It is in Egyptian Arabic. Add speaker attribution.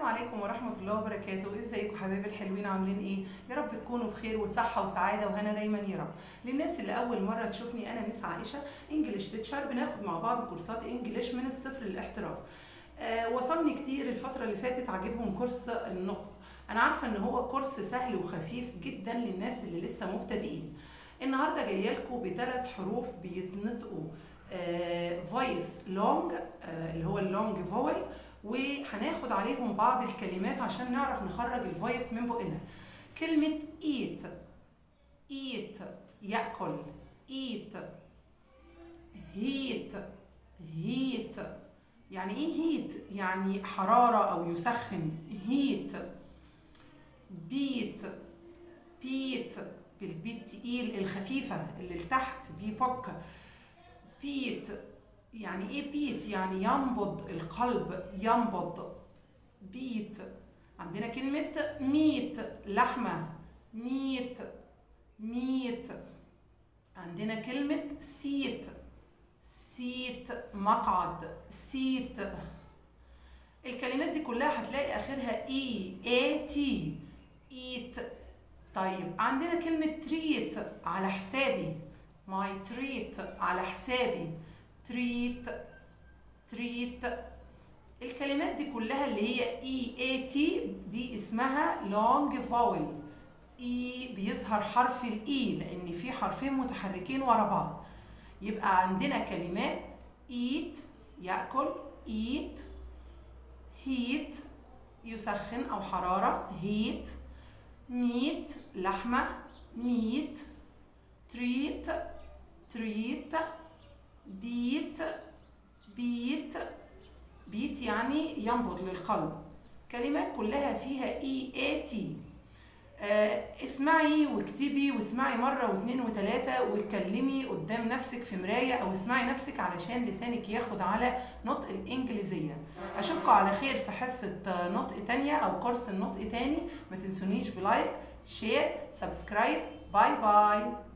Speaker 1: عليكم ورحمة الله وبركاته، ازيكم حبايبي الحلوين عاملين ايه؟ يا رب تكونوا بخير وصحة وسعادة وهنا دايما يا رب. للناس اللي أول مرة تشوفني أنا مس عائشة انجلش تيتشر بناخد مع بعض كورسات انجلش من الصفر للاحتراف. آه وصلني كتير الفترة اللي فاتت عاجبهم كورس النطق. أنا عارفة إن هو كورس سهل وخفيف جدا للناس اللي لسه مبتدئين. النهارده جايه لكم بثلاث حروف بيتنطقوا فويس لونج اللي هو اللونج فويل وهناخد عليهم بعض الكلمات عشان نعرف نخرج الفويس من بقنا كلمة eat eat يأكل eat heat heat يعني ايه heat يعني حرارة او يسخن heat beat beat بالبيت تقيل الخفيفة اللي لتحت بيبك بيت يعني ايه بيت يعني ينبض القلب ينبض بيت عندنا كلمة ميت لحمة ميت ميت عندنا كلمة سيت سيت مقعد سيت الكلمات دي كلها هتلاقي اخرها اي اي تي ايت طيب عندنا كلمة تريت على حسابي ماي تريت على حسابي تريت تريت الكلمات دي كلها اللي هي اي اي تي دي اسمها لونج فاول اي بيظهر حرف الاي لان في حرفين متحركين ورا بعض يبقى عندنا كلمات eat ياكل eat heat يسخن او حراره heat ميت لحمة ميت تريت تريت بيت بيت بيت يعني ينبض للقلب كلمات كلها فيها اي اي تي آه اسمعي واكتبي واسمعي مرة واثنين وثلاثة واتكلمي قدام نفسك في مراية او اسمعي نفسك علشان لسانك ياخد على نطق الانجليزية اشوفكم على خير في حصة نطق تانية او كورس النطق تاني ما تنسونيش بلايك شير سبسكرايب باي باي